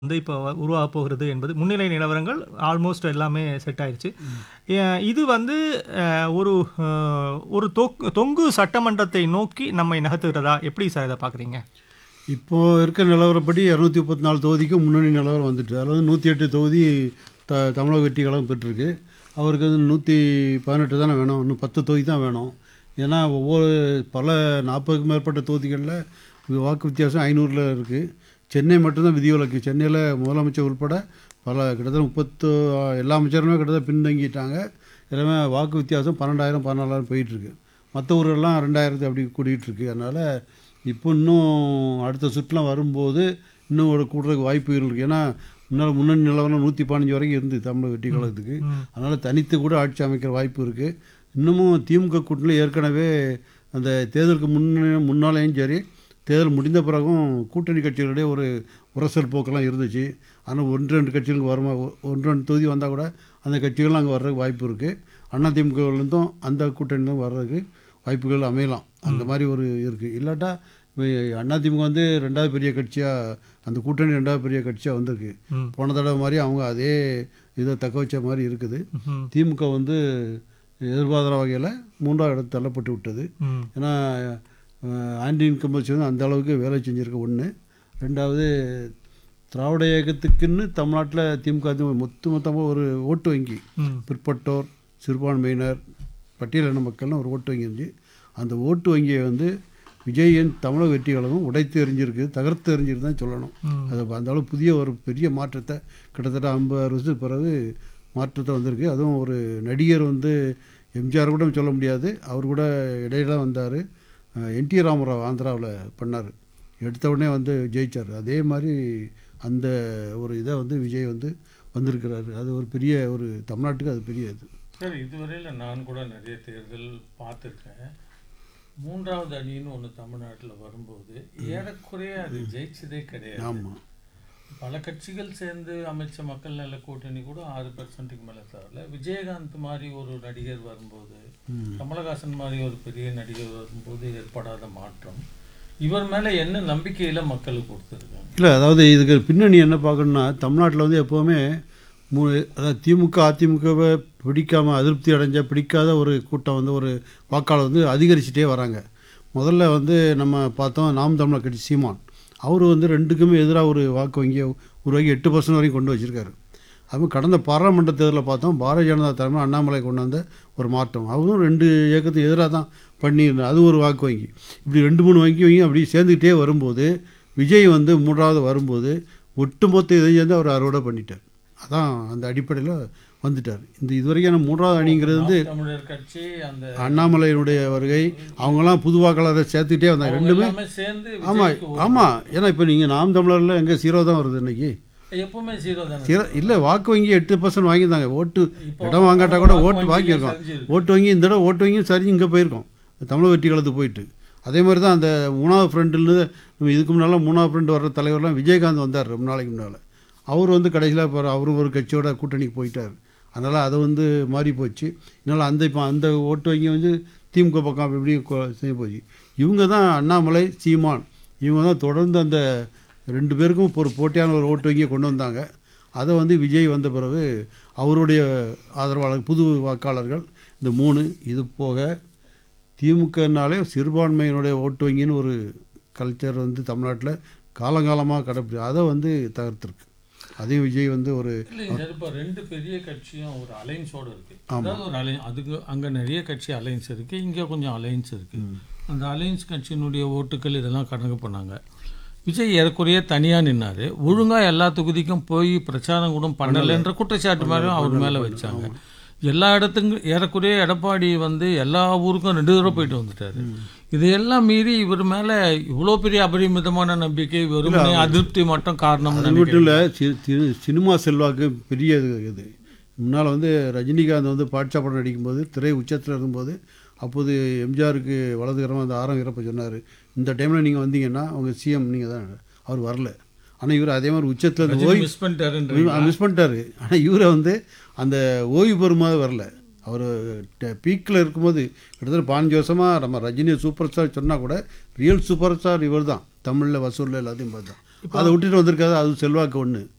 வந்து இப்போ உருவாக போகிறது என்பது முன்னிலை நிலவரங்கள் ஆல்மோஸ்ட் எல்லாமே செட் ஆயிடுச்சு அஹ் இது வந்து அஹ், ஒரு அஹ், ஒரு தொக் தொங்கு சட்டமன்றத்தை நோக்கி நம்மை நகர்த்துகிறதா எப்படி சார் இதை பார்க்குறீங்க இப்போ இருக்க நிலவரப்படி இரநூத்தி முப்பத்தி நாலு தொகுதிக்கு முன்னணி நிலவரம் வந்துட்டு அதாவது நூற்றி எட்டு தொகுதி த தமிழக வெற்றி கழகம் பெற்றிருக்கு அவருக்கு வந்து நூற்றி பதினெட்டு தானே வேணும் இன்னும் பத்து தொகுதி தான் வேணும் ஏன்னா ஒவ்வொரு பல நாற்பதுக்கும் மேற்பட்ட தொகுதிகளில் வாக்கு வித்தியாசம் ஐநூறில் இருக்குது சென்னை மட்டும்தான் விதிவிலக்கு சென்னையில் முதலமைச்சர் உட்பட பல கிட்டத்தட்ட முப்பத்து எல்லா அமைச்சருமே கிட்டத்தட்ட பின்தங்கிட்டாங்க எல்லாமே வாக்கு வித்தியாசம் பன்னெண்டாயிரம் பதினாலாயிரம் போயிட்டுருக்கு மற்ற ஊரெல்லாம் ரெண்டாயிரத்து அப்படி கூட்டிகிட்டு இருக்கு அதனால் இப்போ இன்னும் அடுத்த சுற்றுலாம் வரும்போது இன்னும் ஒரு கூடுறதுக்கு வாய்ப்புகள் இருக்குது ஏன்னா முன்னால் முன்னணி நிலவரம் நூற்றி பதினஞ்சு வரைக்கும் இருந்து தமிழக வெற்றி கழகத்துக்கு அதனால் தனித்து கூட ஆட்சி அமைக்கிற வாய்ப்பு இருக்குது இன்னமும் திமுக கூட்டணியில் ஏற்கனவே அந்த தேர்தலுக்கு முன்ன முன்னாலேயும் சரி தேர்தல் முடிந்த பிறகும் கூட்டணி கட்சிகளிடையே ஒரு உரசல் போக்கெல்லாம் இருந்துச்சு ஆனால் ஒன்று ரெண்டு கட்சிகளுக்கு வருமா ஒன்று ரெண்டு தொகுதி வந்தால் கூட அந்த கட்சிகள்லாம் அங்கே வர்றதுக்கு வாய்ப்பு இருக்குது அண்ணா திமுகவிலேருந்தும் அந்த கூட்டணியிலும் வர்றதுக்கு வாய்ப்புகள் அமையலாம் அந்த மாதிரி ஒரு இருக்குது இல்லாட்டா இப்போ அதிமுக வந்து ரெண்டாவது பெரிய கட்சியாக அந்த கூட்டணி ரெண்டாவது பெரிய கட்சியாக வந்திருக்கு ம். போன போன தடவை மாதிரி அவங்க அதே இதை தக்க வச்ச மாதிரி இருக்குது ம். திமுக வந்து எதிர்பாராத வகையில் மூன்றாவது இடத்து தள்ளப்பட்டு விட்டது ம். ஏன்னா அஹ், ஆன்டி இன்கம்பல்சி வந்து அந்த அளவுக்கு வேலை செஞ்சுருக்க ஒன்று ரெண்டாவது திராவிட இயக்கத்துக்குன்னு தமிழ்நாட்டில் திமுக வந்து மொத்த மொத்தமாக ஒரு ஓட்டு வங்கி ம். பிற்பட்டோர் சிறுபான்மையினர் பட்டியலின மக்கள்னு ஒரு ஓட்டு வங்கி இருந்துச்சு அந்த ஓட்டு வங்கியை வந்து விஜயின் தமிழக வெற்றி கழகம் உடைத்து எறிஞ்சிருக்கு தகர்த்து எறிஞ்சிருக்கு தான் சொல்லணும் ம். அது அந்த அளவு புதிய ஒரு பெரிய மாற்றத்தை கிட்டத்தட்ட ஐம்பது வருஷத்துக்கு பிறகு மாற்றத்தை வந்திருக்கு அதுவும் ஒரு நடிகர் வந்து எம்ஜிஆர் கூட சொல்ல முடியாது அவர் கூட இடையில வந்தார் என்டி ராமராவ் ஆந்திராவில் பண்ணார் எடுத்த உடனே வந்து ஜெயிச்சார் அதே மாதிரி அந்த ஒரு இதை வந்து விஜய் வந்து வந்திருக்கிறாரு அது ஒரு பெரிய ஒரு தமிழ்நாட்டுக்கு அது பெரிய இது சார் இதுவரையில் நான் கூட நிறைய தேர்தல் பார்த்துருக்கேன் மூன்றாவது அணின்னு ஒன்று தமிழ்நாட்டில் வரும்போது ஏறக்குறைய அது ஜெயிச்சதே கிடையாது ஆமாம் பல கட்சிகள் சேர்ந்து அமைச்ச மக்கள் நல கூட்டணி கூட ஆறு பெர்சன்ட்டுக்கு மேலே தரல விஜயகாந்த் மாதிரி ஒரு நடிகர் வரும்போது கமலஹாசன் மாதிரி ஒரு பெரிய நடிகர் வரும்போது ஏற்படாத மாற்றம் இவர் மேலே என்ன நம்பிக்கையில் மக்களுக்கு கொடுத்துருக்காங்க இல்லை அதாவது இதுக்கு பின்னணி என்ன பார்க்கணுன்னா தமிழ்நாட்டில் வந்து எப்போவுமே மூ அதாவது திமுக அதிமுகவை பிடிக்காம அதிருப்தி அடைஞ்ச பிடிக்காத ஒரு கூட்டம் வந்து ஒரு வாக்காளர் வந்து அதிகரிச்சுட்டே வராங்க முதல்ல வந்து நம்ம பார்த்தோம் நாம் தமிழர் கட்சி சீமான் அவர் வந்து ரெண்டுக்குமே எதிராக ஒரு வாக்கு வங்கியை உருவாக்கி எட்டு பர்சன்ட் வரைக்கும் கொண்டு வச்சிருக்காரு அதுவும் கடந்த பாராளுமன்ற தேர்தலில் பார்த்தோம் பாரதிய ஜனதா தலைமை அண்ணாமலை கொண்டு வந்த ஒரு மாற்றம் அவரும் ரெண்டு இயக்கத்துக்கு எதிராக தான் பண்ணியிருந்தார் அது ஒரு வாக்கு வங்கி இப்படி ரெண்டு மூணு வங்கி வங்கி அப்படி சேர்ந்துக்கிட்டே வரும்போது விஜய் வந்து மூன்றாவது வரும்போது ஒட்டுமொத்த இதை சேர்ந்து அவர் அறுவடை பண்ணிட்டார் அதான் அந்த அடிப்படையில் வந்துட்டார் இந்த இதுவரைக்கும் நான் மூன்றாவது அணிங்கிறது வந்து நாம் தமிழர் கட்சி அந்த அண்ணாமலையினுடைய வருகை அவங்களாம் புது வாக்காளரை சேர்த்துக்கிட்டே வந்தாங்க அவங்க ரெண்டுமே எல்லாமே சேர்ந்து ஆமாம் விஜய்க்கு ஒரு- ஆமாம் ஏன்னா இப்போ நீங்கள் நாம் தமிழரில் எங்கே ஜீரோ தான் வருது இன்னைக்கு எப்பவுமே ஜீரோ தானே சில இல்லை வாக்கு வங்கி எட்டு பர்சன்ட் வாங்கியிருந்தாங்க ஓட்டு இப்போ இடம் வாங்காட்டா கூட வாக்கு ஓட்டு வங்கி வாங்கியிருக்கோம் சரிஞ்சிருக்கு. ஓட்டு வங்கி இந்த தடவை ஓட்டு வங்கியும் சரி இங்கே போயிருக்கோம் தமிழ் வெற்றி காலத்து போயிட்டு அதே மாதிரி தான் அந்த மூணாவது ஃப்ரெண்டுன்னு நம்ம இதுக்கு முன்னால் மூணாவது ஃப்ரெண்டு வர்ற தலைவர்லாம் விஜயகாந்த் வந்தார் ரொம்ப நாளைக்கு முன்னால் அவர் வந்து கடைசியில் இப்போ அவரும் ஒரு கட்சியோட கூட்டணிக்கு போயிட்டார் அதனால் அதை வந்து மாறி போச்சு இதனால் அந்த இப்போ அந்த ஓட்டு வங்கி வந்து திமுக பக்கம் அப்படி இப்படி கொ- செய்ய போச்சு இவங்க தான் அண்ணாமலை சீமான் இவங்க தான் தொடர்ந்து அந்த ரெண்டு பேருக்கும் இப்போ ஒரு போட்டியான ஒரு ஓட்டு வங்கியை கொண்டு வந்தாங்க அதை வந்து விஜய் வந்த பிறகு அவருடைய ஆதரவாளர் புது வாக்காளர்கள் இந்த மூணு இது போக திமுகனாலே சிறுபான்மையினுடைய ஓட்டு வங்கின்னு ஒரு கல்ச்சர் வந்து தமிழ்நாட்டில் காலங்காலமாக கடைப்பிடி அதை வந்து தகர்த்துருக்கு அதையும் விஜய் வந்து ஒரு இல்லைங்க சார் இப்போ ரெண்டு பெரிய கட்சியும் ஒரு அலைன்ஸோட இருக்கு அதாவது ஒரு அலைன் அதுக்கு அங்கே நிறைய கட்சி அலைன்ஸ் இருக்கு இங்கே கொஞ்சம் அலைன்ஸ் இருக்கு அந்த அலைன்ஸ் கட்சியினுடைய ஓட்டுகள் இதெல்லாம் கணக்கு பண்ணாங்க விஜய் ஏறக்குறைய தனியாக நின்னாரு ஒழுங்கா எல்லா தொகுதிக்கும் போய் பிரச்சாரம் கூட பண்ணலைன்ற குற்றச்சாட்டு மாதிரியும் அவர் மேலே வச்சாங்க எல்லா இடத்துக்கும் ஏறக்குறைய எடப்பாடி வந்து எல்லா ஊருக்கும் ரெண்டு தடவை போயிட்டு வந்துட்டாரு இதையெல்லாம் மீறி இவர் மேலே இவ்வளோ பெரிய அபரிமிதமான நம்பிக்கை வெறுமனே அதிருப்தி மட்டும் காரணம்னு அது மட்டும் இல்லை சி- சி- சினிமா செல்வாக்கு பெரிய இது இது முன்னால் வந்து ரஜினிகாந்த் வந்து பாட்சா படம் நடிக்கும்போது திரை உச்சத்தில் இருந்தபோது அப்போது எம்ஜிஆருக்கு வலதுகரமாக அந்த ஆரம் வீரப்ப சொன்னார் இந்த டைமில் நீங்கள் வந்தீங்கன்னா அவங்க சிஎம் நீங்கள் தான் அவர் வரல ஆனால் இவர் அதே மாதிரி உச்சத்தில் இருந்து ஓய்வு மிஸ் பண்ணிட்டாருன்ற மிஸ் பண்ணிட்டாரு ஆனால் இவரை வந்து அந்த ஓய்வு பெறுமாறு வரல அவர் பீக்கில் இருக்கும்போது கிட்டத்தட்ட பாஞ்சு வருஷமாக நம்ம ரஜினி சூப்பர் ஸ்டார் சொன்னால் கூட ரியல் சூப்பர் ஸ்டார் இவர் தான் தமிழில் வசூலில் எல்லாத்தையும் பார்த்தோம் அதை விட்டுட்டு வந்திருக்காது அது செல்வாக்கு ஒன்று